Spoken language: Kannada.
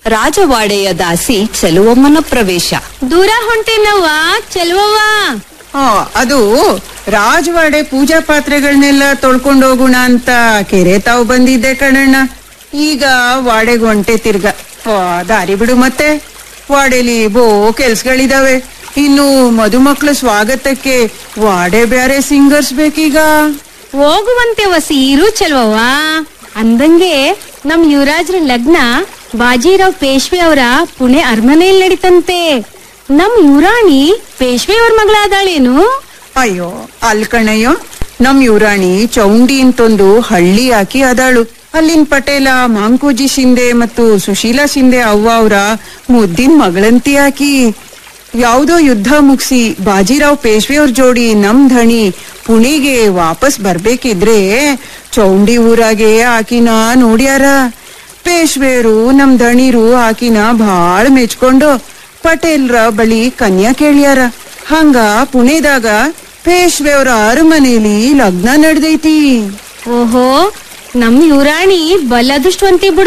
ರಾಜವಾಡೆಯ ದಾಸಿ ಚೆಲುವಮ್ಮನ ಪ್ರವೇಶ ದೂರ ಹೊಂಟೇನವ್ವ ಚೆಲುವವ್ವ ಆ, ಅದು ರಾಜವಾಡೆ ಪೂಜಾ ಪಾತ್ರೆಗಳನ್ನೆಲ್ಲ ತೊಳ್ಕೊಂಡು ಹೋಗೋಣ ಅಂತ ಕೆರೆ ತಾವು ಬಂದಿದ್ದೆ ಕಣಣ್ಣ ಈಗ ವಾಡೆಗೆ ಹೊಂಟೆ ತಿರ್ಗ ಆ, ದಾರಿ ಬಿಡು ಮತ್ತೆ ವಾಡೆಲಿ ಬೋ ಕೆಲ್ಸಗಳಿದಾವೆ ಇನ್ನು ಮದುಮಕ್ಳ ಸ್ವಾಗತಕ್ಕೆ ವಾಡೆ ಬ್ಯಾರೆ ಸಿಂಗರ್ಸ್ ಬೇಕೀಗ ಹೋಗುವಂತೆ ವಸಿ ಇರು ಚೆಲುವವ್ವ ಅಂದಂಗೆ ನಮ್ ಯುವರಾಜ್ರ ಲಗ್ನ ಬಾಜಿರಾವ್ ಪೇಶ್ವೆ ಅವರ ಪುಣೆ ಅರಮನೆಯಲ್ಲಿ ನಡೀತಂತೆ ನಮ್ ಯುವರಾಣಿ ಪೇಶ್ವೆ ಅವ್ರ ಮಗಳಾದಾಳೇನು ಅಯ್ಯೋ ಅಲ್ ಕಣಯ್ಯೋ ನಮ್ ಯುವರಾಣಿ ಚೌಂಡಿ ಅಂತೊಂದು ಹಳ್ಳಿ ಹಾಕಿ ಅದಾಳು ಅಲ್ಲಿನ್ ಪಟೇಲ ಮಾಂಕೋಜಿ ಶಿಂದೆ ಮತ್ತು ಸುಶೀಲಾ ಶಿಂದೆ ಅವ್ವ ಅವರ ಮುದ್ದಿನ ಮಗಳಂತಿ ಹಾಕಿ ಯಾವ್ದೋ ಯುದ್ಧ ಮುಗಿಸಿ ಬಾಜಿರಾವ್ ಪೇಶ್ವೆ ಅವ್ರ ಜೋಡಿ ನಮ್ ಧಣಿ ಪುಣೆಗೆ ವಾಪಸ್ ಬರ್ಬೇಕಿದ್ರೆ ಚೌಂಡಿ ಊರಾಗೆ ಆಕಿನ ನೋಡ್ಯಾರ ಪೇಶ್ವೆರು ನಮ್ ದಣಿರು ಆಕಿನ ಭಾಳ ಮೆಚ್ಕೊಂಡು ಪಟೇಲ್ರ ಬಳಿ ಕನ್ಯಾ ಕೇಳ್ಯಾರ ಹಂಗ ಪುಣೆದಾಗ ಪೇಶ್ವೆಯವರ ಅರಮನೆಯಲ್ಲಿ ಲಗ್ನ ನಡೆದೈತಿ ಓಹೋ ನಮ್ ಯುವರಾಣಿ ಬಲ ಅದೃಷ್ಟವಂತಿ ಬಿಡು